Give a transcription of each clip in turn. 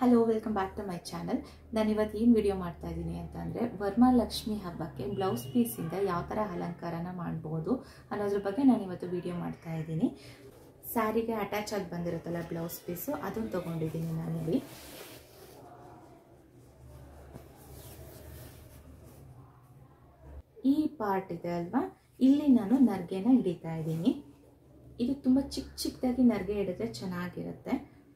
hello welcome back to my channel ನಾನು ಇವತ್ತು ಏನು ವಿಡಿಯೋ ಮಾಡ್ತಾ ಇದ್ದೀನಿ ಅಂತಂದರೆ ವರಮಹಾಲಕ್ಷ್ಮಿ ಹಬ್ಬಕ್ಕೆ ಬ್ಲೌಸ್ ಪೀಸಿಂದ ಯಾವ ಥರ ಅಲಂಕಾರನ ಮಾಡ್ಬೋದು ಅನ್ನೋದ್ರ ಬಗ್ಗೆ ನಾನು ಇವತ್ತು ವಿಡಿಯೋ ಮಾಡ್ತಾ ಇದ್ದೀನಿ ಸ್ಯಾರಿಗೆ ಅಟ್ಯಾಚ್ ಆಗಿ ಬಂದಿರುತ್ತಲ್ಲ ಬ್ಲೌಸ್ ಪೀಸು ಅದನ್ನು ತೊಗೊಂಡಿದ್ದೀನಿ ನಾನಿಲ್ಲಿ ಈ ಪಾರ್ಟ್ ಇದೆ ಅಲ್ವಾ ಇಲ್ಲಿ ನಾನು ನರ್ಗೆನ ಹಿಡಿತಾ ಇದ್ದೀನಿ ಇದು ತುಂಬ ಚಿಕ್ಕ ಚಿಕ್ಕದಾಗಿ ನರ್ಗೆ ಹಿಡಿದ್ರೆ ಚೆನ್ನಾಗಿರುತ್ತೆ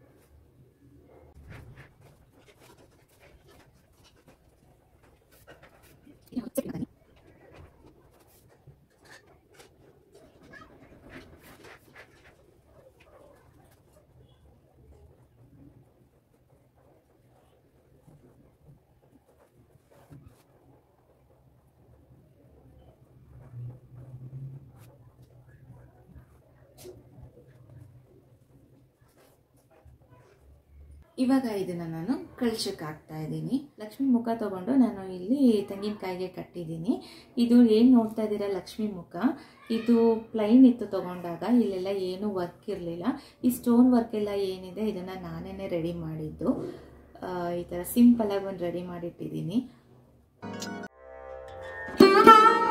ಇವಾಗ ಇದನ್ನು ನಾನು ಕಳ್ಸಕ್ಕೆ ಹಾಕ್ತಾ ಇದ್ದೀನಿ ಲಕ್ಷ್ಮಿ ಮುಖ ತಗೊಂಡು ನಾನು ಇಲ್ಲಿ ತೆಂಗಿನಕಾಯಿಗೆ ಕಟ್ಟಿದ್ದೀನಿ ಇದು ಏನು ನೋಡ್ತಾ ಇದ್ದೀರಾ ಲಕ್ಷ್ಮಿ ಮುಖ ಇದು ಪ್ಲೈನ್ ಇತ್ತು ತಗೊಂಡಾಗ ಇಲ್ಲೆಲ್ಲ ಏನು ವರ್ಕ್ ಇರಲಿಲ್ಲ ಈ ಸ್ಟೋನ್ ವರ್ಕ್ ಎಲ್ಲ ಏನಿದೆ ಇದನ್ನು ನಾನೇ ರೆಡಿ ಮಾಡಿದ್ದು ಈ ಥರ ಸಿಂಪಲಾಗಿ ಒಂದು ರೆಡಿ ಮಾಡಿಟ್ಟಿದ್ದೀನಿ